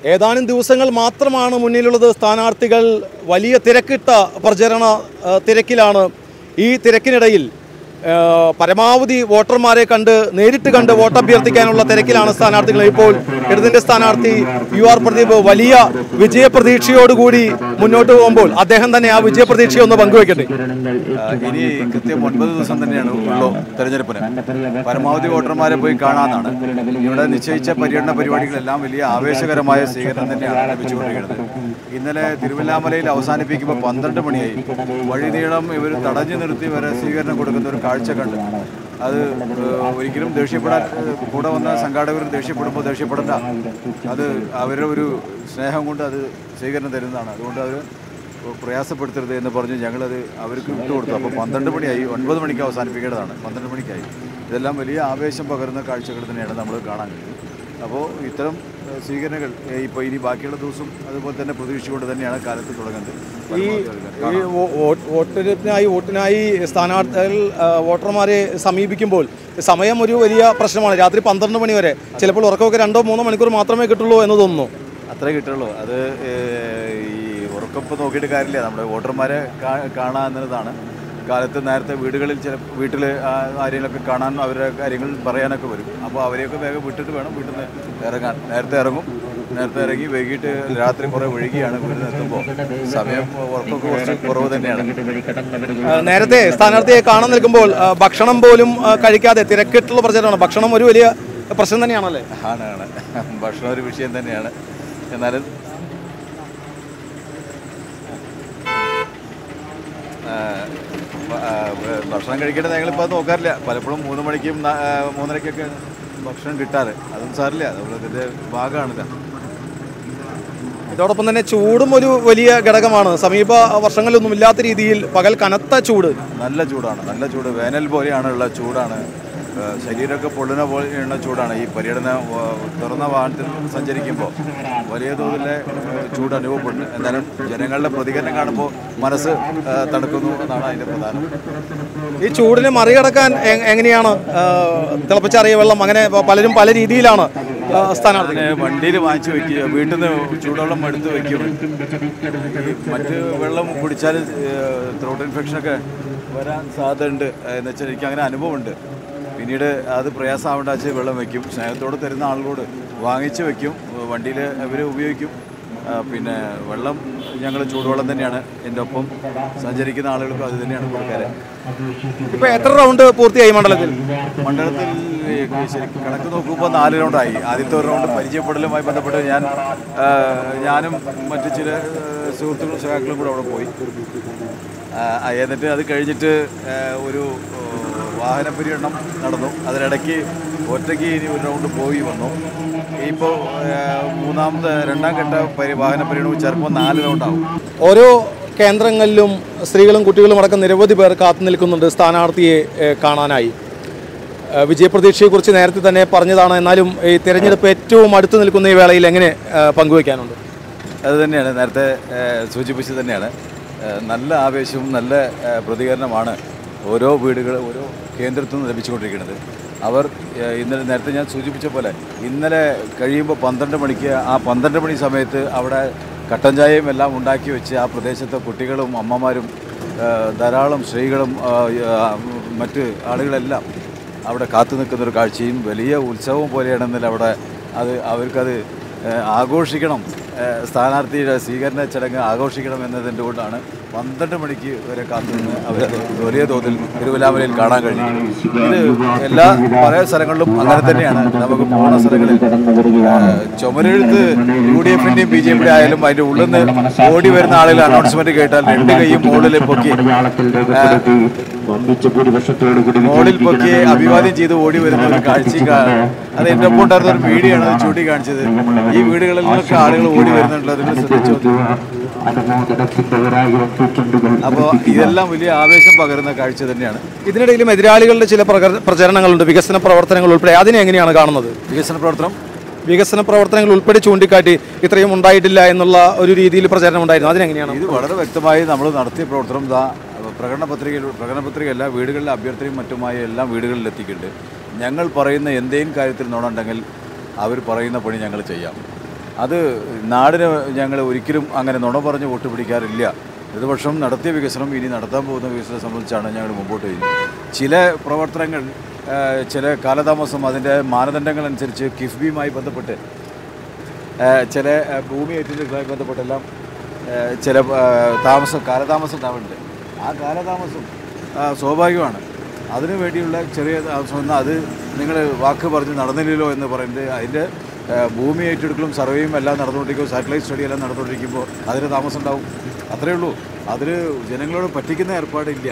ഏതാനും ദിവസങ്ങൾ മാത്രമാണ് മുന്നിലുള്ളത് സ്ഥാനാർത്ഥികൾ വലിയ തിരക്കിട്ട പ്രചരണ ആ, തിരക്കിലാണ് ഈ തിരക്കിനിടയിൽ ആ, പരമാവധി വോട്ടർമാരെ കണ്ട് നേരിട്ട് കണ്ട് വോട്ട് അഭ്യർത്ഥിക്കാനുള്ള തിരക്കിലാണ് സ്ഥാനാർത്ഥികൾ ഇപ്പോൾ ഇടതിൻ്റെ സ്ഥാനാർത്ഥി യു ആർ പ്രദീപ് വലിയ വിജയപ്രതീക്ഷയോടുകൂടി മുന്നോട്ട് പോകുമ്പോൾ അദ്ദേഹം തന്നെ ആ വിജയപ്രതീക്ഷ ഒന്ന് പങ്കുവെക്കട്ടെ ആ, ഇനി കൃത്യം ഒൻപത് ദിവസം തന്നെയാണ് ഉള്ളൂ തെരഞ്ഞെടുപ്പിന് പരമാവധി വോട്ടർമാരെ പോയി കാണാനാണ് ഇവിടെ നിശ്ചയിച്ച പര്യടന പരിപാടികളെല്ലാം വലിയ ആവേശകരമായ സ്വീകരണം തന്നെയാണ് ലഭിച്ചുകൊണ്ടിരിക്കുന്നത് ഇന്നലെ തിരുവല്ലാമലയിൽ അവസാനിപ്പിക്കുമ്പോൾ പന്ത്രണ്ട് മണിയായി വഴി നീളം ഇവർ തടഞ്ഞു നിർത്തി വരെ സ്വീകരണം കൊടുക്കുന്ന ഒരു കാഴ്ച കണ്ട് അത് ഏഹ്, ഒരിക്കലും ദേഷ്യപ്പെടാൻ ഏഹ്, കൂടെ വന്ന സംഘാടകർ ദേഷ്യപ്പെടുമ്പോൾ ദേഷ്യപ്പെടണ്ട അത് അവരുടെ ഒരു സ്നേഹം കൊണ്ട് അത് സ്വീകരണം തരുന്നതാണ് അതുകൊണ്ട് അവർ പ്രയാസപ്പെടുത്തരുത് എന്ന് പറഞ്ഞ് ഞങ്ങളത് അവർക്ക് വിട്ടുകൊടുത്തു അപ്പോൾ പന്ത്രണ്ട് മണിയായി ഒൻപത് മണിക്ക് അവസാനിപ്പിക്കേണ്ടതാണ് പന്ത്രണ്ട് മണിക്കായി ഇതെല്ലാം വലിയ ആവേശം പകരുന്ന കാഴ്ചകൾ തന്നെയാണ് നമ്മൾ കാണാൻ കഴിയുന്നത് അപ്പോൾ ഇത്തരം ഏഹ്, സ്വീകരണങ്ങൾ ഏഹ്, ഇപ്പോൾ ഇനി ബാക്കിയുള്ള ദിവസം അതുപോലെ തന്നെ പ്രതീക്ഷിച്ചുകൊണ്ട് തന്നെയാണ് കാലത്ത് തുടങ്ങുന്നത് ഈ പരമാവധി ആൾക്കാർ ഈ വോ- വോ- വോട്ടെടുപ്പിനായി വോട്ടിനായി സ്ഥാനാർത്ഥികൾ ആ, വോട്ടർമാരെ സമീപിക്കുമ്പോൾ സമയം ഒരു വലിയ പ്രശ്നമാണ് രാത്രി പന്ത്രണ്ട് മണി വരെ ചിലപ്പോൾ ഉറക്കമൊക്കെ രണ്ടോ മൂന്നോ മണിക്കൂർ മാത്രമേ കിട്ടുള്ളൂ എന്ന് തോന്നുന്നു അത്രേ കിട്ടുള്ളൂ അത് ഏഹ്, ഈ ഉറക്കപ്പ് നോക്കിയിട്ട് കാര്യമില്ല നമ്മുടെ വോട്ടർമാരെ കാ- കാണുക എന്നതാണ് കാലത്ത് നേരത്തെ വീടുകളിൽ ചില വീട്ടിൽ ആരെങ്കിലുമൊക്കെ കാണാൻ അവരുടെ കാര്യങ്ങൾ പറയാനൊക്കെ വരും അപ്പോൾ അവരെയൊക്കെ വേഗം വിട്ടിട്ട് വേണം വീട്ടിൽ നിന്ന് ഇറങ്ങാൻ നേരത്തെ ഇറങ്ങും നേരത്തെ ഇറങ്ങി വൈകിട്ട് രാത്രി കുറേ വൈകിയാണ് വീട്ടിൽ എത്തുമ്പോൾ സമയം ഉറക്കമൊക്കെ കുറച്ച് കുറവ് തന്നെയാണ് ആ, നേരത്തെ സ്ഥാനാർത്ഥിയെ കാണാൻ നിൽക്കുമ്പോൾ ആ, ഭക്ഷണം പോലും ആ, കഴിക്കാതെ തിരക്കിട്ടുള്ള പ്രചരണമാണ് ഭക്ഷണം ഒരു വലിയ പ്രശ്നം തന്നെയാണല്ലേ ആണ് ആണ് ഭക്ഷണം ഒരു വിഷയം തന്നെയാണ് എന്നാലും ആ, ഭ- ആ, ഭക്ഷണം കഴിക്കേണ്ടത് ഞങ്ങളിപ്പോൾ അത് നോക്കാറില്ല പലപ്പോഴും മൂന്ന് മണിക്കും നാ- ആ, മൂന്നരയ്ക്കൊക്കെ ഭക്ഷണം കിട്ടാറ് അതും സാറില്ല നമ്മളിതിൻ്റെ ഭാഗമാണിത് ഇതോടൊപ്പം തന്നെ ചൂടും ഒരു വലിയ ഘടകമാണ് സമീപ വർഷങ്ങളിലൊന്നും ഇല്ലാത്ത രീതിയിൽ പകൽ കനത്ത ചൂട് നല്ല ചൂടാണ് നല്ല ചൂട് വേനൽ പോലെയാണുള്ള ചൂടാണ് ആ, ശരീരമൊക്കെ പൊള്ളുന്ന പോലെയുള്ള ചൂടാണ് ഈ പര്യടന ആ, തുറന്ന വാഹനത്തിൽ സഞ്ചരിക്കുമ്പോൾ വലിയ തോതിലെ ആ, ചൂട് അനുഭവപ്പെടുന്നു എന്നാലും ജനങ്ങളുടെ പ്രതികരണം കാണുമ്പോൾ മനസ്സ് ആ, തണുക്കുന്നു എന്നാണ് അതിൻ്റെ പ്രധാനം ഈ ചൂടിനെ മറികടക്കാൻ എ- എങ്ങനെയാണ് ആ, തിളപ്പിച്ചാറിയ വെള്ളം അങ്ങനെ പ- പലരും പല രീതിയിലാണ് ആ, സ്ഥാനാർത്ഥികൾ അതിന് വണ്ടിയിൽ വാങ്ങിച്ചു വെക്കുക വീട്ടിൽ നിന്ന് ചൂടുവെള്ളം എടുത്ത് വെക്കും ഈ മറ്റ് വെള്ളം കുടിച്ചാൽ ത്രോട്ട് ഇൻഫെക്ഷനൊക്കെ വരാൻ സാധ്യതയുണ്ട് എന്ന് വെച്ചാൽ എനിക്ക് അങ്ങനെ അനുഭവമുണ്ട് പിന്നീട് അത് പ്രയാസമാവേണ്ട വെച്ച് വെള്ളം വെക്കും സ്നേഹത്തോട് തരുന്ന ആളുകളോട് വാങ്ങിച്ച് വെക്കും വണ്ടിയിൽ അവർ ഉപയോഗിക്കും ആ, പിന്നെ വെള്ളം ഞങ്ങൾ ചൂടുവെള്ളം തന്നെയാണ് എൻ്റെ ഒപ്പം സഞ്ചരിക്കുന്ന ആളുകൾക്കും അത് തന്നെയാണ് കൊടുക്കാറ് ഇപ്പൊ എത്ര റൗണ്ട് പൂർത്തിയായി മണ്ഡലത്തിൽ മണ്ഡലത്തിൽ ശരിക്കും കണക്ക് നോക്കുമ്പോൾ നാല് റൗണ്ടായി ആദ്യത്തെ ഒരു റൗണ്ട് പരിചയപ്പെടലുമായി ബന്ധപ്പെട്ട് ഞാൻ ആ, ഞാനും മറ്റു ചില ആ, സുഹൃത്തുക്കളും സഹാക്കളും കൂടെ അവിടെ പോയി ആ, എന്നിട്ട് അത് കഴിഞ്ഞിട്ട് ആ, ഒരു ആ, വാഹന പര്യടനം നടന്നു അതിനിടയ്ക്ക് ഒറ്റയ്ക്ക് ഇനി ഒരു റൗണ്ട് പോയി വന്നു ഇപ്പോൾ മൂന്നാമത്തെ രണ്ടാം ഘട്ട പരി വാഹന പര്യടനവും ചിലപ്പോൾ നാല് റൗണ്ടാവും ഓരോ കേന്ദ്രങ്ങളിലും സ്ത്രീകളും കുട്ടികളും അടക്കം നിരവധി പേർ കാത്തു നിൽക്കുന്നുണ്ട് സ്ഥാനാർത്ഥിയെ ഏ, കാണാനായി ഏ, വിജയപ്രതീക്ഷയെക്കുറിച്ച് നേരത്തെ തന്നെ പറഞ്ഞതാണ് എന്നാലും ഈ തിരഞ്ഞെടുപ്പ് ഏറ്റവും അടുത്ത് നിൽക്കുന്ന ഈ വേളയിൽ എങ്ങനെ ഏ, പങ്കുവയ്ക്കാനുണ്ട് അത് തന്നെയാണ് നേരത്തെ ഏഹ്, സൂചിപ്പിച്ചത് തന്നെയാണ് ഏഹ്, നല്ല ആവേശവും നല്ല ഏഹ്, പ്രതികരണമാണ് ഓരോ വീടുകൾ ഓരോ കേന്ദ്രത്തിൽ നിന്ന് ലഭിച്ചുകൊണ്ടിരിക്കുന്നത് അവർ ഏഹ്, ഇന്നലെ നേരത്തെ ഞാൻ സൂചിപ്പിച്ച പോലെ ഇന്നലെ കഴിയുമ്പോൾ പന്ത്രണ്ട് മണിക്ക് ആ പന്ത്രണ്ട് മണി സമയത്ത് അവിടെ കട്ടൻ ചായയും എല്ലാം ഉണ്ടാക്കി വെച്ച് ആ പ്രദേശത്തെ കുട്ടികളും അമ്മമാരും ഏഹ്, ധാരാളം സ്ത്രീകളും ആഹ്, ആഹ്, മറ്റ് ആളുകളെല്ലാം അവിടെ കാത്തു നിൽക്കുന്ന ഒരു കാഴ്ചയും വലിയ ഉത്സവം പോലെയാണെന്നല്ല അവിടെ അത് അവർക്കത് ഏഹ്, ആഘോഷിക്കണം ഏഹ്, സ്ഥാനാർത്ഥിയുടെ സ്വീകരണ ചടങ്ങ് ആഘോഷിക്കണം എന്നതിൻ്റെ കൊണ്ടാണ് പന്ത്രണ്ട് മണിക്ക് വരെ കാത്തുനിന്ന് അവരത് വലിയ തോതിൽ തിരുവല്ലാമലയിൽ കാണാൻ കഴിഞ്ഞു ഇത് എല്ലാ പല സ്ഥലങ്ങളിലും അങ്ങനെ തന്നെയാണ് നമുക്ക് പോകുന്ന സ്ഥലങ്ങളിൽ ഏഹ്, ചുമരെഴുത്ത് യു ഡി എഫിൻ്റെയും ബി ജെ പിയുടെ ആയാലും അതിൻ്റെ ഉള്ളിൽ നിന്ന് ഓടി വരുന്ന ആളുകൾ അനൗൺസ്മെൻറ്റ് കേട്ടാൽ രണ്ട് കൈയും മുകളിൽ പൊക്കി മോളിൽ പൊക്കി അഭിവാദ്യം ചെയ്ത് ഓടി വരുന്ന ഒരു കാഴ്ചയും കാണാം അത് എൻ്റെ ഒപ്പം ഉണ്ടായിരുന്ന ഒരു വീഡിയോ ആണ് അത് ചൂണ്ടിക്കാണിച്ചത് ഈ വീടുകളിലൊക്കെ ആളുകൾ ഓടി വരുന്നുണ്ട് നിങ്ങൾ ശ്രദ്ധിച്ചു അപ്പോൾ ഇതെല്ലാം വലിയ ആവേശം പകരുന്ന കാഴ്ച തന്നെയാണ് ഇതിനിടയിലും എതിരാളികളുടെ ചില പ്രകര- പ്രചരണങ്ങളുണ്ട് വികസന പ്രവർത്തനങ്ങൾ ഉൾപ്പെടെ അതിനെ എങ്ങനെയാണ് കാണുന്നത് വികസന പ്രവർത്തനം വികസന പ്രവർത്തനങ്ങൾ ഉൾപ്പെടെ ചൂണ്ടിക്കാട്ടി ഇത്രയും ഉണ്ടായിട്ടില്ല എന്നുള്ള ഒരു രീതിയിൽ പ്രചരണം ഉണ്ടായിരുന്നു അതിനെങ്ങനെയാണ് ഇത് വളരെ വ്യക്തമായി നമ്മൾ നടത്തിയ പ്രവർത്തനം ഇതാ പ്രകടന പത്രികയിൽ പ്രകടന പത്രിക എല്ലാ വീടുകളിലെ അഭ്യർത്ഥനയും മറ്റുമായി എല്ലാ വീടുകളിൽ എത്തിക്കുന്നുണ്ട് ഞങ്ങൾ പറയുന്ന എന്തെങ്കിലും കാര്യത്തിൽ നോണുണ്ടെങ്കിൽ അവർ പറയുന്ന പണി ഞങ്ങൾ ചെയ്യാം അത് നാടിന് ഞങ്ങൾ ഒരിക്കലും അങ്ങനെ നുണ പറഞ്ഞ് വോട്ട് പിടിക്കാറില്ല ഇടതുപക്ഷം നടത്തിയ വികസനം ഇനി നടത്താൻ പോകുന്ന വികസനം സംബന്ധിച്ചാണ് ഞങ്ങൾ മുമ്പോട്ട് വരുന്നത് ചില പ്രവർത്തനങ്ങൾ ആ, ചില കാലതാമസം അതിൻ്റെ മാനദണ്ഡങ്ങൾ അനുസരിച്ച് കിഫ്ബിയുമായി ബന്ധപ്പെട്ട് ആ, ചില ആ, ഭൂമി ഏറ്റെടുക്കലുമായി ബന്ധപ്പെട്ടെല്ലാം ആ, ചില ആ, താമസം കാലതാമസം ഉണ്ടാവുന്നുണ്ട് ആ കാലതാമസം ആ, സ്വാഭാവികമാണ് അതിനു വേണ്ടിയുള്ള ചെറിയ താമസം എന്നാൽ അത് നിങ്ങൾ വാക്ക് പറഞ്ഞ് നടന്നില്ലല്ലോ എന്ന് പറയുന്നത് അതിൻ്റെ ആ, ഭൂമി ഏറ്റെടുക്കലും സർവേയും എല്ലാം നടന്നുകൊണ്ടിരിക്കുമ്പോൾ സാറ്റലൈറ്റ് സ്റ്റഡി എല്ലാം നടന്നുകൊണ്ടിരിക്കുമ്പോൾ അതിന് താമസം ഉണ്ടാവും അത്രയേ ഉള്ളൂ അതിൽ ജനങ്ങളോട് പറ്റിക്കുന്ന ഏർപ്പാടില്ല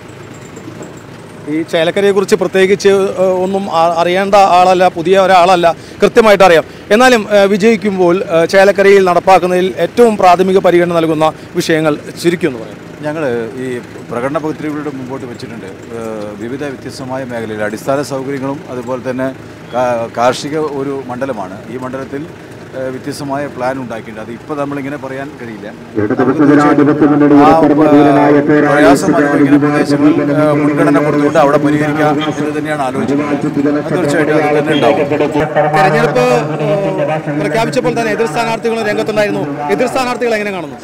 ഈ ചേലക്കരയെക്കുറിച്ച് പ്രത്യേകിച്ച് ഏഹ്, ഒന്നും ആ- അറിയേണ്ട ആളല്ല പുതിയ ഒരാളല്ല കൃത്യമായിട്ട് അറിയാം എന്നാലും ഏഹ്, വിജയിക്കുമ്പോൾ ഏഹ്, ചേലക്കരയിൽ നടപ്പാക്കുന്നതിൽ ഏറ്റവും പ്രാഥമിക പരിഗണന നൽകുന്ന വിഷയങ്ങൾ ചുരുക്കി എന്ന് പറയാം ഞങ്ങൾ ഈ പ്രകടന പത്രികകളുടെ മുമ്പോട്ട് വെച്ചിട്ടുണ്ട് ഏഹ് വിവിധ വ്യത്യസ്തമായ മേഖലയിൽ അടിസ്ഥാന സൗകര്യങ്ങളും അതുപോലെ തന്നെ കാ- കാർഷിക ഒരു മണ്ഡലമാണ് ഈ മണ്ഡലത്തിൽ ഏഹ് വ്യത്യസ്തമായ പ്ലാൻ ഉണ്ടാക്കിയിട്ടുണ്ട് അത് ഇപ്പോൾ നമ്മളിങ്ങനെ പറയാൻ കഴിയില്ല ഇടതുപക്ഷ ജനാധിപത്യ മുന്നണിയുടെ ആ, പരമധീരനായ ഏഹ് പേരായ പ്രയാസം അനുഭവിക്കുന്ന പ്രദേശങ്ങളിൽ ഏഹ് മുൻഗണന കൊടുത്തുകൊണ്ട് അവിടെ പരിഹരിക്കാം എന്ന് തന്നെയാണ് ആലോചിക്കുന്നത് അത് തീർച്ചയായിട്ടും അത് തന്നെ ഉണ്ടാവും തെരഞ്ഞെടുപ്പ് ഏഹ്, പ്രഖ്യാപിച്ചപ്പോൾ തന്നെ എതിർ സ്ഥാനാർത്ഥികളും രംഗത്തുണ്ടായിരുന്നു എതിർ സ്ഥാനാർത്ഥികൾ എങ്ങനെ കാണുന്നു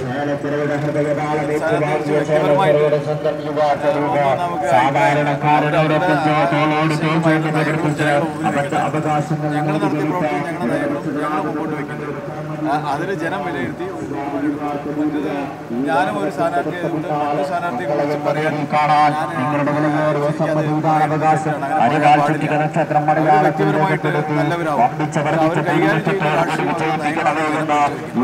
സാധാരണക്കാരനോടൊപ്പം തോളോട് തോൾ ചേർന്ന് പ്രവർത്തിച്ച് അവകാശങ്ങൾ ഞങ്ങൾ നടത്തിയ പ്രവർത്തനം ഞങ്ങളുടെ നയങ്ങളും ഞങ്ങൾ മുമ്പോട്ട് വെക്കുന്നത് അതിന് ജനം വിലയിരുത്തി മറ്റത് ഞാനും ഒരു സ്ഥാനാർത്ഥി ആയതുകൊണ്ട് മറ്റു സ്ഥാനാർത്ഥിയെ കുറിച്ച് പറയാൻ കാണാൻ നിങ്ങളുടെ വിലയേറിയ സമ്മതിദാനാവകാശം അരിവാഴ്ചിക നക്ഷത്രം വ്യക്തിപരമായിട്ട് നല്ലവരാവും അവർ കൈകാര്യം ചെയ്യുന്ന രാഷ്ട്രീയം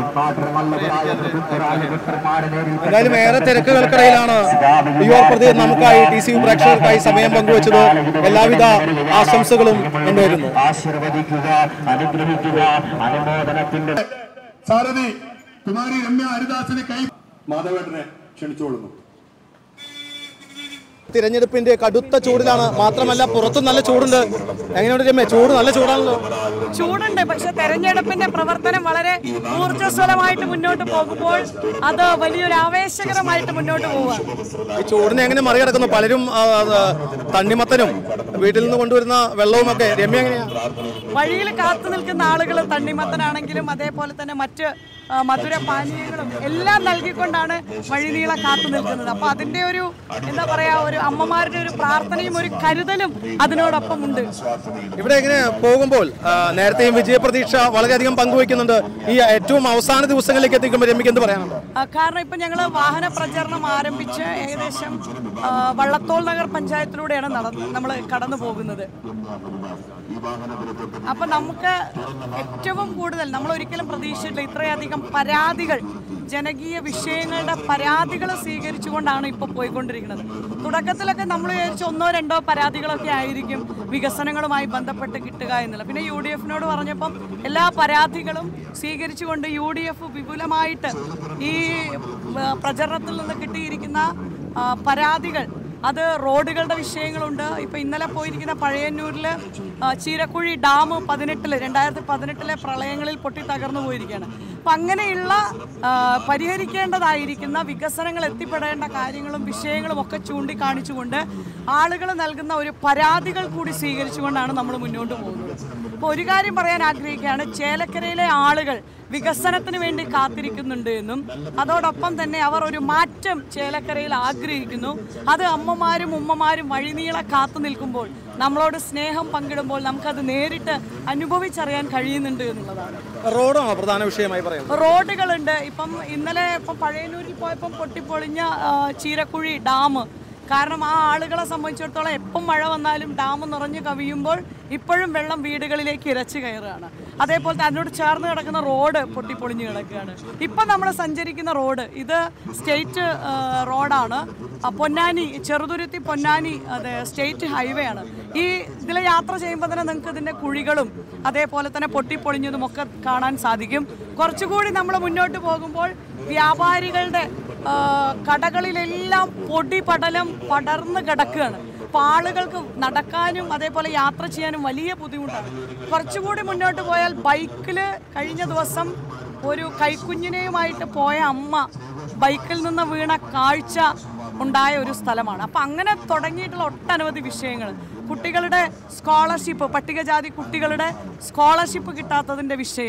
എന്തായാലും ഏറെ തിരക്കുകൾക്കിടയിലാണ് ഈ ഓർ പ്രതി നമുക്കായി ടി സി പ്രേക്ഷകർക്കായി സമയം പങ്കുവച്ചത് എല്ലാവിധ ആശംസകളും കൊണ്ടുവരുന്നു ആശീർവദിക്കുക അനുഗ്രഹിക്കുക അനുമോദനത്തിന്റെ സാരഥി കുമാരി രമ്യ ഹരിദാസിനെ കൈ മാധവേട്ടനെ ക്ഷണിച്ചോളുന്നു തിരഞ്ഞെടുപ്പിന്റെ കടുത്ത ചൂടിലാണ് മാത്രമല്ല പുറത്തും നല്ല ചൂടുണ്ട് എങ്ങനെയുണ്ട് രമ്യ ചൂട് നല്ല ചൂടാണല്ലോ ചൂടുണ്ട് പക്ഷെ തെരഞ്ഞെടുപ്പിന്റെ പ്രവർത്തനം വളരെ ഊർജ്ജസ്വലമായിട്ട് മുന്നോട്ട് പോകുമ്പോൾ അത് വലിയൊരു ആവേശകരമായിട്ട് മുന്നോട്ട് പോവുക ഈ ചൂടിനെ എങ്ങനെ മറികടക്കുന്നു പലരും ആ, ആ, തണ്ണിമത്തനും വീട്ടിൽ നിന്ന് കൊണ്ടുവരുന്ന വെള്ളവും ഒക്കെ രമ്യ എങ്ങനെയാ വഴിയിൽ കാത്തു നിൽക്കുന്ന ആളുകൾ തണ്ണിമത്തനാണെങ്കിലും അതേപോലെ തന്നെ മറ്റ് ആ, മധുര പാനീയങ്ങളും എല്ലാം നൽകിക്കൊണ്ടാണ് വഴിനീള കാത്തു നിൽക്കുന്നത് അപ്പൊ അതിന്റെ ഒരു എന്താ പറയാ ഒരു അമ്മമാരുടെ ഒരു പ്രാർത്ഥനയും ഒരു കരുതലും അതിനോടൊപ്പം ഉണ്ട് ഇവിടെ എങ്ങനെ പോകുമ്പോൾ ആ, നേരത്തെയും വിജയപ്രതീക്ഷ വളരെയധികം പങ്കുവയ്ക്കുന്നുണ്ട് ഈ ഏറ്റവും അവസാന ദിവസങ്ങളിലേക്ക് എത്തിക്കുമ്പോൾ രമ്യക്ക് എന്ത് പറയാനുണ്ട് ആ, കാരണം ഇപ്പൊ ഞങ്ങൾ വാഹന പ്രചരണം ആരംഭിച്ച് ഏകദേശം ആ, വള്ളത്തോൾ നഗർ പഞ്ചായത്തിലൂടെയാണ് നടന്ന് നമ്മൾ കടന്നു പോകുന്നത് അപ്പൊ നമുക്ക് ഏറ്റവും കൂടുതൽ നമ്മൾ ഒരിക്കലും പ്രതീക്ഷിച്ചിട്ടില്ല ഇത്രയധികം പരാതികൾ ജനകീയ വിഷയങ്ങളുടെ പരാതികൾ സ്വീകരിച്ചുകൊണ്ടാണ് ഇപ്പോൾ പോയിക്കൊണ്ടിരിക്കുന്നത് തുടക്കത്തിലൊക്കെ നമ്മൾ വിചാരിച്ച ഒന്നോ രണ്ടോ പരാതികളൊക്കെ ആയിരിക്കും വികസനങ്ങളുമായി ബന്ധപ്പെട്ട് കിട്ടുക എന്നുള്ളത് പിന്നെ യു ഡി എഫിനോട് പറഞ്ഞപ്പം എല്ലാ പരാതികളും സ്വീകരിച്ചുകൊണ്ട് യു ഡി എഫ് വിപുലമായിട്ട് ഈ ആ, പ്രചരണത്തിൽ നിന്ന് കിട്ടിയിരിക്കുന്ന ആ, പരാതികൾ അത് റോഡുകളുടെ വിഷയങ്ങളുണ്ട് ഇപ്പൊ ഇന്നലെ പോയിരിക്കുന്ന പഴയന്നൂരിൽ ചീരക്കുഴി ഡാം പതിനെട്ടില് രണ്ടായിരത്തി പതിനെട്ടിലെ പ്രളയങ്ങളിൽ പൊട്ടി തകർന്നു പോയിരിക്കുകയാണ് അപ്പൊ അങ്ങനെയുള്ള ആ, പരിഹരിക്കേണ്ടതായിരിക്കുന്ന വികസനങ്ങൾ എത്തിപ്പെടേണ്ട കാര്യങ്ങളും വിഷയങ്ങളും ഒക്കെ ചൂണ്ടിക്കാണിച്ചുകൊണ്ട് ആളുകൾ നൽകുന്ന ഒരു പരാതികൾ കൂടി സ്വീകരിച്ചുകൊണ്ടാണ് നമ്മൾ മുന്നോട്ട് പോകുന്നത് അപ്പോൾ ഒരു കാര്യം പറയാൻ ആഗ്രഹിക്കുകയാണ് ചേലക്കരയിലെ ആളുകൾ വികസനത്തിന് വേണ്ടി കാത്തിരിക്കുന്നുണ്ട് എന്നും അതോടൊപ്പം തന്നെ അവർ ഒരു മാറ്റം ചേലക്കരയിൽ ആഗ്രഹിക്കുന്നു അത് അമ്മമാരും ഉമ്മമാരും വഴിനീളെ കാത്തു നിൽക്കുമ്പോൾ നമ്മളോട് സ്നേഹം പങ്കിടുമ്പോൾ നമുക്കത് നേരിട്ട് അനുഭവിച്ചറിയാൻ കഴിയുന്നുണ്ട് എന്നുള്ളതാണ് റോഡാണോ പ്രധാന വിഷയമായി പറയുന്നത് റോഡുകളുണ്ട് ഇപ്പം ഇന്നലെ ഇപ്പം പഴയന്നൂരിൽ പോയപ്പം പൊട്ടിപ്പൊളിഞ്ഞ ആ, ചീരക്കുഴി ഡാം കാരണം ആ ആളുകളെ സംബന്ധിച്ചിടത്തോളം എപ്പം മഴ വന്നാലും ഡാം നിറഞ്ഞു കവിയുമ്പോൾ ഇപ്പോഴും വെള്ളം വീടുകളിലേക്ക് ഇരച്ചു കയറുകയാണ് അതേപോലെ തന്നെ അതിനോട് ചേർന്ന് കിടക്കുന്ന റോഡ് പൊട്ടിപ്പൊളിഞ്ഞ് കിടക്കുകയാണ് ഇപ്പം നമ്മൾ സഞ്ചരിക്കുന്ന റോഡ് ഇത് സ്റ്റേറ്റ് ആ, റോഡാണ് ആ, പൊന്നാനി ചെറുതുരുത്തി പൊന്നാനി അതെ സ്റ്റേറ്റ് ഹൈവേ ആണ് ഈ ഇതിൽ യാത്ര ചെയ്യുമ്പോൾ തന്നെ നിങ്ങൾക്ക് ഇതിൻ്റെ കുഴികളും അതേപോലെ തന്നെ പൊട്ടിപ്പൊളിഞ്ഞതും ഒക്കെ കാണാൻ സാധിക്കും കുറച്ചുകൂടി നമ്മൾ മുന്നോട്ട് പോകുമ്പോൾ വ്യാപാരികളുടെ ആ, കടകളിലെല്ലാം പൊടി പടലം പടർന്ന് കിടക്കുകയാണ് അപ്പോൾ ആളുകൾക്ക് നടക്കാനും അതേപോലെ യാത്ര ചെയ്യാനും വലിയ ബുദ്ധിമുട്ടാണ് കുറച്ചുകൂടി മുന്നോട്ട് പോയാൽ ബൈക്കിൽ കഴിഞ്ഞ ദിവസം ഒരു കൈക്കുഞ്ഞിനെയുമായിട്ട് പോയ അമ്മ ബൈക്കിൽ നിന്ന് വീണ കാഴ്ച ഉണ്ടായ ഒരു സ്ഥലമാണ് അപ്പം അങ്ങനെ തുടങ്ങിയിട്ടുള്ള ഒട്ടനവധി വിഷയങ്ങൾ കുട്ടികളുടെ സ്കോളർഷിപ്പ് പട്ടികജാതി കുട്ടികളുടെ സ്കോളർഷിപ്പ് കിട്ടാത്തതിൻ്റെ വിഷയം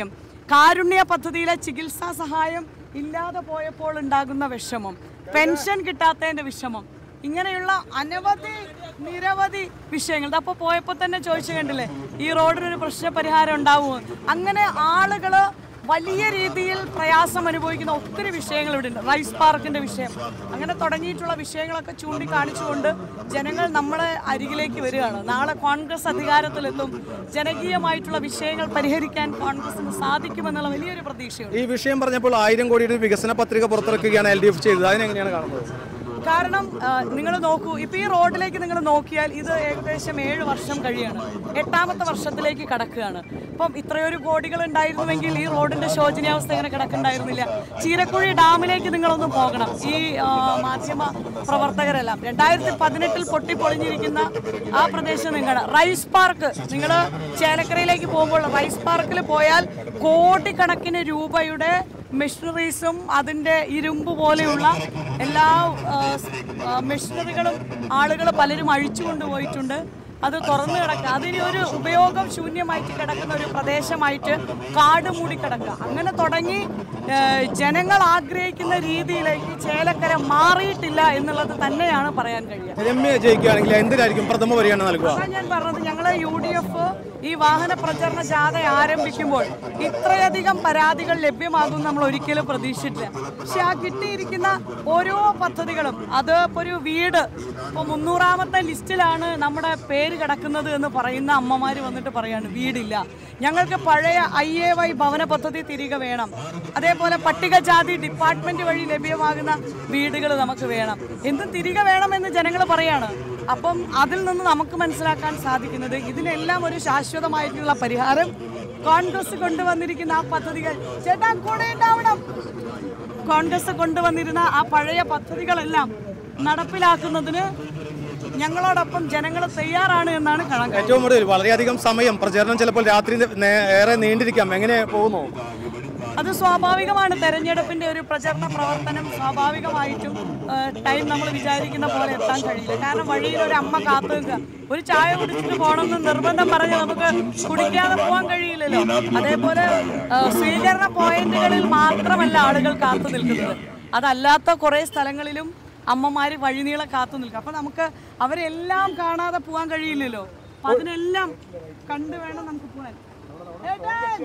കാരുണ്യ പദ്ധതിയിലെ ചികിത്സാ സഹായം ഇല്ലാതെ പോയപ്പോൾ ഉണ്ടാകുന്ന വിഷമം പെൻഷൻ കിട്ടാത്തതിന്റെ വിഷമം ഇങ്ങനെയുള്ള അനവധി നിരവധി വിഷയങ്ങൾ അപ്പോൾ പോയപ്പോൾ തന്നെ ചോദിച്ചു കണ്ടില്ലേ ഈ റോഡിനൊരു പ്രശ്ന പരിഹാരം ഉണ്ടാവുമോ അങ്ങനെ ആളുകള് വലിയ രീതിയിൽ പ്രയാസം അനുഭവിക്കുന്ന ഒത്തിരി വിഷയങ്ങൾ ഇവിടെ ഉണ്ട് റൈസ് പാർക്കിന്റെ വിഷയം അങ്ങനെ തുടങ്ങിയിട്ടുള്ള വിഷയങ്ങളൊക്കെ ചൂണ്ടിക്കാണിച്ചുകൊണ്ട് ജനങ്ങൾ നമ്മളെ അരികിലേക്ക് വരികയാണ് നാളെ കോൺഗ്രസ് അധികാരത്തിലെത്തും ജനകീയമായിട്ടുള്ള വിഷയങ്ങൾ പരിഹരിക്കാൻ കോൺഗ്രസിന് സാധിക്കുമെന്നുള്ള വലിയൊരു പ്രതീക്ഷയുണ്ട് ഈ വിഷയം പറഞ്ഞപ്പോൾ ആയിരം കോടിയുടെ വികസന പത്രിക പുറത്തിറക്കുകയാണ് എൽ ഡി എഫ് ചെയ്തത് അതിനെങ്ങനെയാണ് കാണുന്നത് കാരണം നിങ്ങൾ നോക്കൂ ഇപ്പൊ ഈ റോഡിലേക്ക് നിങ്ങൾ നോക്കിയാൽ ഇത് ഏകദേശം ഏഴ് വർഷം കഴിയാണ് എട്ടാമത്തെ വർഷത്തിലേക്ക് കടക്കുകയാണ് അപ്പം ഇത്രയൊരു കോടികൾ ഉണ്ടായിരുന്നുവെങ്കിൽ ഈ റോഡിന്റെ ശോചനീയാവസ്ഥ ഇങ്ങനെ കിടക്കുന്നുണ്ടായിരുന്നില്ല ചീരക്കുഴി ഡാമിലേക്ക് നിങ്ങളൊന്ന് പോകണം ഈ ആ, മാധ്യമ പ്രവർത്തകരെല്ലാം രണ്ടായിരത്തി പതിനെട്ടിൽ പൊട്ടിപ്പൊളിഞ്ഞിരിക്കുന്ന ആ പ്രദേശം നിങ്ങളുടെ റൈസ് പാർക്ക് നിങ്ങൾ ചേലക്കരയിലേക്ക് പോകുമ്പോൾ റൈസ് പാർക്കിൽ പോയാൽ കോടിക്കണക്കിന് രൂപയുടെ മെഷീനറീസും അതിൻ്റെ ഇരുമ്പ് പോലെയുള്ള എല്ലാ ആ, സ്- ആ, മെഷീനറികളും ആളുകൾ പലരും അഴിച്ചു കൊണ്ടുപോയിട്ടുണ്ട് അത് തുറന്നു കിടക്കുക അതിന് ഒരു ഉപയോഗം ശൂന്യമായിട്ട് കിടക്കുന്ന ഒരു പ്രദേശമായിട്ട് കാട് മൂടി കിടക്കുക അങ്ങനെ തുടങ്ങി ഏ, ജനങ്ങൾ ആഗ്രഹിക്കുന്ന രീതിയിലേക്ക് ചേലക്കര മാറിയിട്ടില്ല എന്നുള്ളത് തന്നെയാണ് പറയാൻ കഴിയുക രമ്യ ജയിക്കുകയാണെങ്കിൽ എന്തിനായിരിക്കും പ്രഥമ പരിഗണന നൽകുക അതാ ഞാൻ പറഞ്ഞത് ഞങ്ങള് യു ഡി എഫ് ഈ വാഹന പ്രചരണ ജാഥ ആരംഭിക്കുമ്പോൾ ഇത്രയധികം പരാതികൾ ലഭ്യമാകും നമ്മൾ ഒരിക്കലും പ്രതീക്ഷിച്ചിട്ടില്ല പക്ഷെ ആ കിട്ടിയിരിക്കുന്ന ഓരോ പദ്ധതികളും അത് ഇപ്പൊ ഒരു വീട് ഇപ്പൊ മുന്നൂറാമത്തെ ലിസ്റ്റിലാണ് നമ്മുടെ പേര് കിടക്കുന്നത് എന്ന് പറയുന്ന അമ്മമാര് വന്നിട്ട് പറയാണ് വീടില്ല ഞങ്ങൾക്ക് പഴയ ഐ എ വൈ ഭവന പദ്ധതി തിരികെ വേണം അതേപോലെ പട്ടികജാതി ഡിപ്പാർട്ട്മെന്റ് വഴി ലഭ്യമാകുന്ന വീടുകൾ നമുക്ക് വേണം എന്തും തിരികെ വേണമെന്ന് ജനങ്ങൾ പറയാണ് അപ്പം അതിൽ നിന്ന് നമുക്ക് മനസ്സിലാക്കാൻ സാധിക്കുന്നത് ഇതിനെല്ലാം ഒരു ശാശ്വതമായിട്ടുള്ള പരിഹാരം കോൺഗ്രസ് കൊണ്ടുവന്നിരിക്കുന്ന ആ പദ്ധതികൾ ചേട്ടാ കൂടെ ഉണ്ടാവണം കോൺഗ്രസ് കൊണ്ടുവന്നിരുന്ന ആ പഴയ പദ്ധതികളെല്ലാം നടപ്പിലാക്കുന്നതിന് ഞങ്ങളോടൊപ്പം ജനങ്ങൾ തയ്യാറാണ് എന്നാണ് കാണാൻ കഴിയുന്നത് ഏറ്റവും കൂടുതൽ വളരെയധികം സമയം പ്രചരണം ചിലപ്പോൾ രാത്രി നേ- ഏറെ നീണ്ടിരിക്കാം എങ്ങനെ പോകുന്നു അത് സ്വാഭാവികമാണ് തെരഞ്ഞെടുപ്പിന്റെ ഒരു പ്രചരണ പ്രവർത്തനം സ്വാഭാവികമായിട്ടും ടൈം നമ്മൾ വിചാരിക്കുന്ന പോലെ എത്താൻ കഴിയില്ല കാരണം വഴിയിൽ ഒരു അമ്മ കാത്തു നിൽക്കുക ഒരു ചായ കുടിച്ചിട്ട് പോകണമെന്ന് നിർബന്ധം പറഞ്ഞ് നമുക്ക് കുടിക്കാതെ പോകാൻ കഴിയില്ലല്ലോ അതേപോലെ ആ, സ്വീകരണ പോയിന്റുകളിൽ മാത്രമല്ല ആളുകൾ കാത്തു നിൽക്കുന്നത് അതല്ലാത്ത കുറേ സ്ഥലങ്ങളിലും അമ്മമാര് വഴിനീളെ കാത്തു നിൽക്കും അപ്പൊ നമുക്ക് അവരെല്ലാം കാണാതെ പോകാൻ കഴിയില്ലല്ലോ അപ്പൊ അതിനെല്ലാം കണ്ടു വേണം നമുക്ക് പോകാൻ ഏട്ടാ!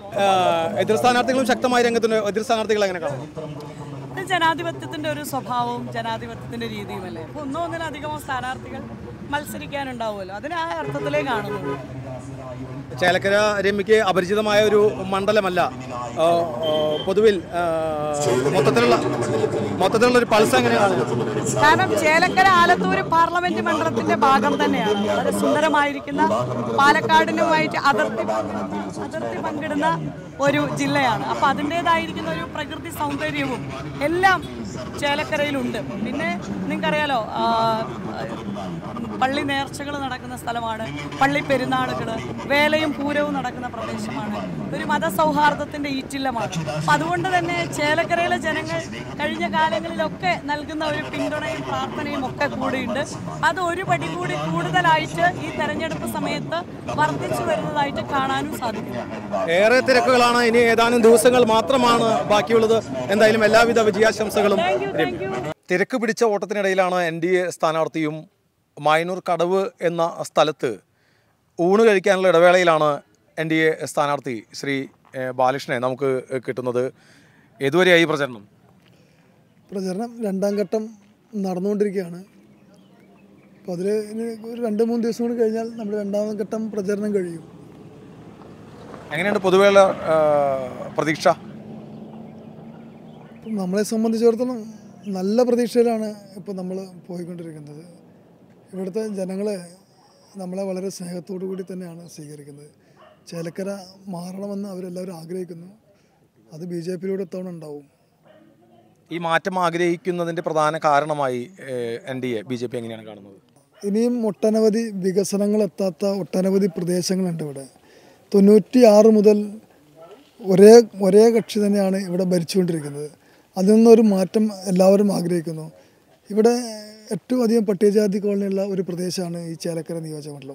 ഏഹ് എതിർ സ്ഥാനാർത്ഥികളും ശക്തമായ രംഗത്തുണ്ട് എതിർ സ്ഥാനാർത്ഥികൾ എങ്ങനെ കാണുന്നു ഇത് ജനാധിപത്യത്തിന്റെ ഒരു സ്വഭാവവും ജനാധിപത്യത്തിന്റെ രീതിയുമല്ലേ അപ്പൊ ഒന്നോ ഒന്നിലധികമോ സ്ഥാനാർത്ഥികൾ മത്സരിക്കാനുണ്ടാവുമല്ലോ അതിന് ആ അർത്ഥത്തിലേ കാണുന്നുള്ളൂ ചേലക്കര രമ്യക്ക് അപരിചിതമായ ഒരു മണ്ഡലമല്ല ഏഹ് ഏഹ് പൊതുവിൽ ഏഹ് മൊത്തത്തിലുള്ള മൊത്തത്തിലുള്ള ഒരു പൾസ് എങ്ങനെയാണ് കാരണം ചേലക്കര ആലത്തൂർ പാർലമെന്റ് മണ്ഡലത്തിന്റെ ഭാഗം തന്നെയാണ് വളരെ സുന്ദരമായിരിക്കുന്ന പാലക്കാടിനുമായിട്ട് അതിർത്തി പങ്കിടുന്ന- അതിർത്തി പങ്കിടുന്ന ഒരു ജില്ലയാണ് അപ്പൊ അതിൻ്റെതായിരിക്കുന്ന ഒരു പ്രകൃതി സൗന്ദര്യവും എല്ലാം ചേലക്കരയിലുണ്ട് പിന്നെ നിങ്ങൾക്കറിയാലോ ആ, പള്ളി നേർച്ചകൾ നടക്കുന്ന സ്ഥലമാണ് പള്ളി പെരുന്നാളുകൾ വേലയും പൂരവും നടക്കുന്ന പ്രദേശമാണ് ഒരു മതസൗഹാർദ്ദത്തിന്റെ ഈറ്റില്ലമാണ് അപ്പൊ അതുകൊണ്ട് തന്നെ ചേലക്കരയിലെ ജനങ്ങൾ കഴിഞ്ഞ കാലങ്ങളിലൊക്കെ നൽകുന്ന ഒരു പിന്തുണയും പ്രാർത്ഥനയും ഒക്കെ കൂടിയുണ്ട് അത് ഒരു പടി കൂടി കൂടുതലായിട്ട് ഈ തെരഞ്ഞെടുപ്പ് സമയത്ത് വർദ്ധിച്ചു വരുന്നതായിട്ട് കാണാനും സാധിക്കും ഏറെ തിരക്കുകളാണ് ഇനി ഏതാനും ദിവസങ്ങൾ മാത്രമാണ് ബാക്കിയുള്ളത് എന്തായാലും എല്ലാവിധ വിജയാശംസകളും തിരക്ക് പിടിച്ച ഓട്ടത്തിനിടയിലാണ് എൻ ഡി എ സ്ഥാനാർത്ഥിയും മായനൂർ കടവ് എന്ന സ്ഥലത്ത് ഊണ് കഴിക്കാനുള്ള ഇടവേളയിലാണ് എൻ ഡി എ സ്ഥാനാർത്ഥി ശ്രീ ഏഹ്, ബാലകൃഷ്ണനെ നമുക്ക് കിട്ടുന്നത് ഏതുവരെയായി പ്രചരണം പ്രചരണം രണ്ടാം ഘട്ടം നടന്നുകൊണ്ടിരിക്കുകയാണ് അപ്പോൾ അതിൽ ഇനി ഒരു രണ്ട് മൂന്ന് ദിവസം കൂടി കഴിഞ്ഞാൽ നമ്മുടെ രണ്ടാം ഘട്ടം പ്രചരണം കഴിയും എങ്ങനെയുണ്ട് പൊതുവെയുള്ള ഏഹ്, പ്രതീക്ഷ അപ്പം നമ്മളെ സംബന്ധിച്ചിടത്തോളം നല്ല പ്രതീക്ഷയിലാണ് ഇപ്പോൾ നമ്മൾ പോയിക്കൊണ്ടിരിക്കുന്നത് ഇവിടുത്തെ ജനങ്ങൾ നമ്മളെ വളരെ സ്നേഹത്തോടു കൂടി തന്നെയാണ് സ്വീകരിക്കുന്നത് ചേലക്കര മാറണമെന്ന് അവരെല്ലാവരും ആഗ്രഹിക്കുന്നു അത് ബി ജെ പിയിലൂടെ തവണ ഉണ്ടാവും ഈ മാറ്റം ആഗ്രഹിക്കുന്നതിൻ്റെ പ്രധാന കാരണമായി N D A B J P എങ്ങനെയാണ് കാണുന്നത് ഇനിയും ഒട്ടനവധി വികസനങ്ങൾ എത്താത്ത ഒട്ടനവധി പ്രദേശങ്ങളുണ്ട് ഇവിടെ തൊണ്ണൂറ്റി ആറ് മുതൽ ഒരേ ഒരേ കക്ഷി തന്നെയാണ് ഇവിടെ ഭരിച്ചുകൊണ്ടിരിക്കുന്നത് അതിൽ നിന്നൊരു മാറ്റം എല്ലാവരും ആഗ്രഹിക്കുന്നു ഇവിടെ ഏറ്റവും അധികം പട്ടികജാതി കോളനിയുള്ള ഒരു പ്രദേശമാണ് ഈ ചേലക്കര നിയോജകമണ്ഡലം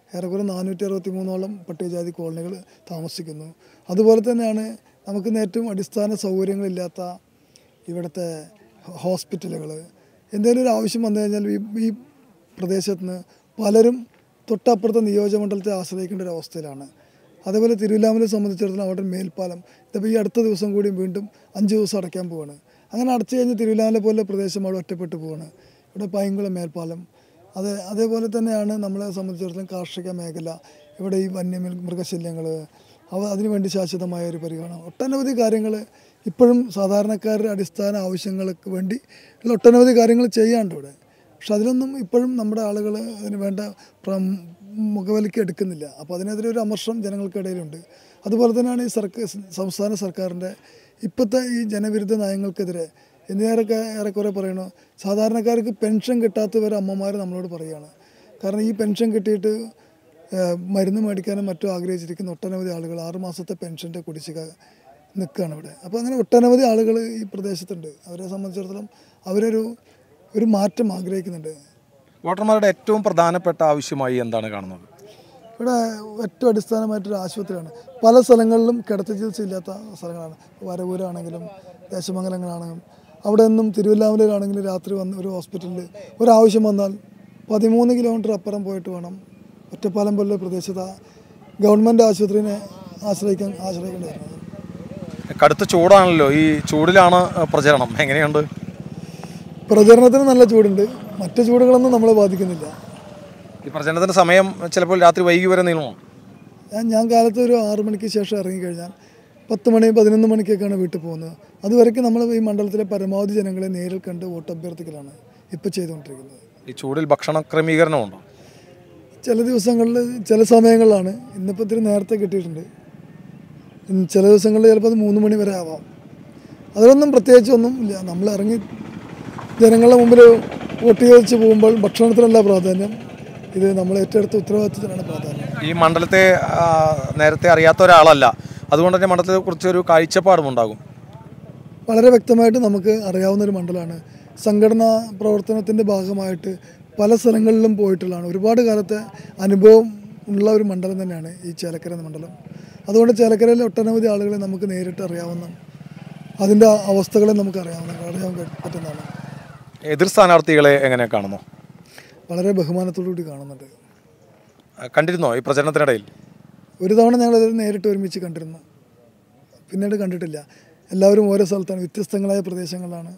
ഏറെക്കുറെ നാനൂറ്റി അറുപത്തി മൂന്നോളം പട്ടികജാതി കോളനികൾ താമസിക്കുന്നു അതുപോലെ തന്നെയാണ് നമുക്ക് ഇന്ന് ഏറ്റവും അടിസ്ഥാന സൗകര്യങ്ങളില്ലാത്ത ഇവിടുത്തെ ഹോസ്പിറ്റലുകൾ എന്തെങ്കിലും ഒരു ആവശ്യം വന്നു കഴിഞ്ഞാൽ ഈ ഈ പ്രദേശത്ത് നിന്ന് പലരും തൊട്ടപ്പുറത്തെ നിയോജകമണ്ഡലത്തെ ആശ്രയിക്കേണ്ട ഒരു അവസ്ഥയിലാണ് അതേപോലെ തിരുവില്ലാമലെ സംബന്ധിച്ചിടത്തോളം അവിടെ മേൽപ്പാലം ഇതിപ്പോൾ ഈ അടുത്ത ദിവസം കൂടി വീണ്ടും അഞ്ച് ദിവസം അടയ്ക്കാൻ പോവാണ് അങ്ങനെ അടച്ചു കഴിഞ്ഞ് തിരുവില്ലാമല പോലെ പ്രദേശം അവിടെ ഒറ്റപ്പെട്ടു പോവാണ് ഇവിടെ പൈങ്കുളം മേൽപ്പാലം അത് അതേപോലെ തന്നെയാണ് നമ്മളെ സംബന്ധിച്ചിടത്തോളം കാർഷിക മേഖല ഇവിടെ ഈ വന്യമൃ മൃഗശല്യങ്ങൾ അവ അതിനുവേണ്ടി ശാശ്വതമായ ഒരു പരിഗണന ഒട്ടനവധി കാര്യങ്ങൾ ഇപ്പോഴും സാധാരണക്കാരുടെ അടിസ്ഥാന ആവശ്യങ്ങൾക്ക് വേണ്ടി ഉള്ള ഒട്ടനവധി കാര്യങ്ങൾ ചെയ്യാണ്ട് ഇവിടെ പക്ഷെ അതിലൊന്നും ഇപ്പോഴും നമ്മുടെ ആളുകൾ അതിന് വേണ്ട പ്ര- മുഖവിലയ്ക്ക് എടുക്കുന്നില്ല അപ്പോൾ അതിനെതിരെ ഒരു അമർഷം ജനങ്ങൾക്കിടയിലുണ്ട് അതുപോലെ തന്നെയാണ് ഈ സർക്കാർ സംസ്ഥാന സർക്കാരിൻ്റെ ഇപ്പോഴത്തെ ഈ ജനവിരുദ്ധ നയങ്ങൾക്കെതിരെ എന്നേറൊക്കെ ഏറെക്കുറെ പറയണു സാധാരണക്കാർക്ക് പെൻഷൻ കിട്ടാത്തവരെ അമ്മമാർ നമ്മളോട് പറയുകയാണ് കാരണം ഈ പെൻഷൻ കിട്ടിയിട്ട് ഏഹ്, മരുന്ന് മേടിക്കാനും മറ്റും ആഗ്രഹിച്ചിരിക്കുന്ന ഒട്ടനവധി ആളുകൾ ആറ് മാസത്തെ പെൻഷൻ്റെ കുടിശ്ശിക നിൽക്കുകയാണ് ഇവിടെ അപ്പോൾ അങ്ങനെ ഒട്ടനവധി ആളുകൾ ഈ പ്രദേശത്തുണ്ട് അവരെ സംബന്ധിച്ചിടത്തോളം അവരൊരു ഒരു മാറ്റം ആഗ്രഹിക്കുന്നുണ്ട് വോട്ടർമാരുടെ ഏറ്റവും പ്രധാനപ്പെട്ട ആവശ്യമായി എന്താണ് കാണുന്നത് ഇവിടെ ഏറ്റവും അടിസ്ഥാനമായിട്ടൊരു ആശുപത്രിയാണ് പല സ്ഥലങ്ങളിലും കിടത്തി ചികിത്സ ഇല്ലാത്ത സ്ഥലങ്ങളാണ് വരവൂരാണെങ്കിലും ദേശമംഗലങ്ങളാണെങ്കിലും അവിടെ നിന്നും തിരുവല്ലാമലയിലാണെങ്കിലും രാത്രി വന്ന് ഒരു ഹോസ്പിറ്റലിൽ ഒരാവശ്യം വന്നാൽ പതിമൂന്ന് കിലോമീറ്റർ അപ്പുറം പോയിട്ട് വേണം ഒറ്റപ്പാലം പോലുള്ള പ്രദേശത്ത് ആ ഗവൺമെൻറ് ആശുപത്രിനെ ആശ്രയിക്കാൻ ആശ്രയിക്കേണ്ടി വരുന്നത് കടുത്ത ചൂടാണല്ലോ ഈ ചൂടിലാണ് പ്രചരണം എങ്ങനെയുണ്ട് പ്രചരണത്തിന് നല്ല ചൂടുണ്ട് മറ്റു ചൂടുകളൊന്നും നമ്മളെ ബാധിക്കുന്നില്ല ഈ പ്രചരണത്തിൻ്റെ സമയം ചിലപ്പോൾ രാത്രി വൈകി വരെ നീളുമോ ഞാൻ ഞാൻ കാലത്ത് ഒരു ആറു മണിക്ക് ശേഷം ഇറങ്ങിക്കഴിഞ്ഞാൽ പത്ത് മണി പതിനൊന്ന് മണിക്കൊക്കെയാണ് വീട്ടിൽ പോകുന്നത് അതുവരെയ്ക്ക് നമ്മൾ ഈ മണ്ഡലത്തിലെ പരമാവധി ജനങ്ങളെ നേരിൽ കണ്ട് വോട്ട് അഭ്യർത്ഥിക്കലാണ് ഇപ്പോൾ ചെയ്തുകൊണ്ടിരിക്കുന്നത് ഈ ചൂടിൽ ഭക്ഷണ ക്രമീകരണമുണ്ടോ ചില ദിവസങ്ങളിൽ ചില സമയങ്ങളിലാണ് ഇന്നിപ്പോൾ ഇത്തിരി നേരത്തെ കിട്ടിയിട്ടുണ്ട് ഉം, ചില ദിവസങ്ങളിൽ ചിലപ്പോൾ അത് മൂന്ന് മണി വരെ ആവാം അതിലൊന്നും പ്രത്യേകിച്ച് ഒന്നും ഇല്ല നമ്മൾ ഇറങ്ങി ജനങ്ങളുടെ മുമ്പിൽ വോട്ട് ചോദിച്ച് പോകുമ്പോൾ ഭക്ഷണത്തിനല്ല പ്രാധാന്യം ഇത് നമ്മൾ ഏറ്റെടുത്ത ഉത്തരവാദിത്തത്തിനാണ് പ്രാധാന്യം ഈ മണ്ഡലത്തെ ആ, നേരത്തെ അറിയാത്ത ഒരാളല്ല അതുകൊണ്ട് തന്നെ മണ്ഡലത്തെ കുറിച്ചൊരു കാഴ്ചപ്പാടും ഉണ്ടാകും വളരെ വ്യക്തമായിട്ട് നമുക്ക് അറിയാവുന്ന ഒരു മണ്ഡലമാണ് സംഘടനാ പ്രവർത്തനത്തിൻ്റെ ഭാഗമായിട്ട് പല സ്ഥലങ്ങളിലും പോയിട്ടുള്ളതാണ് ഒരുപാട് കാലത്തെ അനുഭവം ഉള്ള ഒരു മണ്ഡലം തന്നെയാണ് ഈ ചേലക്കര എന്ന മണ്ഡലം അതുകൊണ്ട് ചേലക്കരയിലെ ഒട്ടനവധി ആളുകളെ നമുക്ക് നേരിട്ട് അറിയാവുന്ന അതിൻ്റെ അവസ്ഥകളെ നമുക്ക് അറിയാവുന്ന അറിയാൻ കഴി- പറ്റുന്നതാണ് എതിർ സ്ഥാനാർത്ഥികളെ എങ്ങനെ കാണുന്നു വളരെ ബഹുമാനത്തോടു കൂടി കാണുന്നുണ്ട് ആ, കണ്ടിരുന്നോ ഈ പ്രചരണത്തിനിടയിൽ ഒരു തവണ ഞങ്ങളത് നേരിട്ട് ഒരുമിച്ച് കണ്ടിരുന്നു പിന്നീട് കണ്ടിട്ടില്ല എല്ലാവരും ഓരോ സ്ഥലത്താണ് വ്യത്യസ്തങ്ങളായ പ്രദേശങ്ങളിലാണ്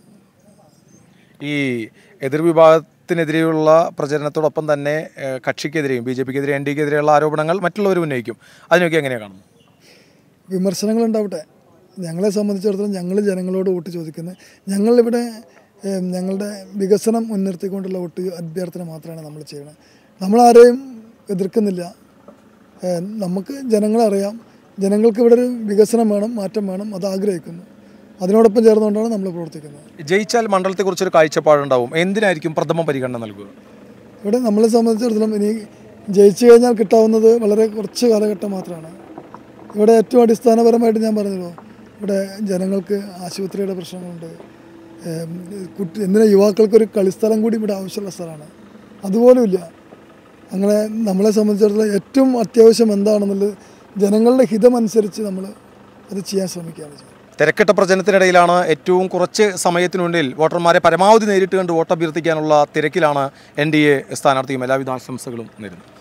ഈ എതിർ വിഭാഗത്തിനെതിരെയുള്ള പ്രചരണത്തോടൊപ്പം തന്നെ ഏഹ്, കക്ഷിക്കെതിരെയും ബി ജെ പിക്കെതിരെ എൻ ഡിക്കെതിരെയുള്ള ആരോപണങ്ങൾ മറ്റുള്ളവർ ഉന്നയിക്കും അതിനൊക്കെ എങ്ങനെയാണ് കാണുന്നത് വിമർശനങ്ങളുണ്ടാവട്ടെ ഞങ്ങളെ സംബന്ധിച്ചിടത്തോളം ഞങ്ങൾ ജനങ്ങളോട് വോട്ട് ചോദിക്കുന്നത് ഞങ്ങളിവിടെ ഏം, ഞങ്ങളുടെ വികസനം മുൻനിർത്തിക്കൊണ്ടുള്ള വോട്ട് അഭ്യർത്ഥന മാത്രമാണ് നമ്മൾ ചെയ്യുന്നത് നമ്മളാരെയും എതിർക്കുന്നില്ല ഏം, നമുക്ക് ജനങ്ങളെ അറിയാം ജനങ്ങൾക്ക് ഇവിടെ ഒരു വികസനം വേണം മാറ്റം വേണം അത് ആഗ്രഹിക്കുന്നു അതിനോടൊപ്പം ചേർന്നുകൊണ്ടാണ് നമ്മൾ പ്രവർത്തിക്കുന്നത് ജയിച്ചാൽ മണ്ഡലത്തെക്കുറിച്ചൊരു കാഴ്ചപ്പാടുണ്ടാവും എന്തിനായിരിക്കും പ്രഥമ പരിഗണന നൽകുക ഇവിടെ നമ്മളെ സംബന്ധിച്ചിടത്തോളം ഇനി ജയിച്ചു കഴിഞ്ഞാൽ കിട്ടാവുന്നത് വളരെ കുറച്ച് കാലഘട്ടം മാത്രമാണ് ഇവിടെ ഏറ്റവും അടിസ്ഥാനപരമായിട്ട് ഞാൻ പറഞ്ഞല്ലോ ഇവിടെ ജനങ്ങൾക്ക് ആശുപത്രിയുടെ പ്രശ്നങ്ങളുണ്ട് ഏം, കുട്ടി എന്തിനാ യുവാക്കൾക്കൊരു കളിസ്ഥലം കൂടി ഇവിടെ ആവശ്യമുള്ള സ്ഥലമാണ് അതുപോലും ഇല്ല അങ്ങനെ നമ്മളെ സംബന്ധിച്ചിടത്തോളം ഏറ്റവും അത്യാവശ്യം എന്താണെന്നുള്ളത് ജനങ്ങളുടെ ഹിതമനുസരിച്ച് നമ്മൾ അത് ചെയ്യാൻ ശ്രമിക്കുകയാണ് ചെയ്യുന്നത് തിരക്കിട്ട പ്രചരണത്തിനിടയിലാണ് ഏറ്റവും കുറച്ച് സമയത്തിനുള്ളിൽ വോട്ടർമാരെ പരമാവധി നേരിട്ട് കണ്ട് വോട്ട് അഭ്യർത്ഥിക്കാനുള്ള തിരക്കിലാണ് എൻ ഡി എ സ്ഥാനാർത്ഥിയും എല്ലാവിധ ആശംസകളും നേരുന്നത്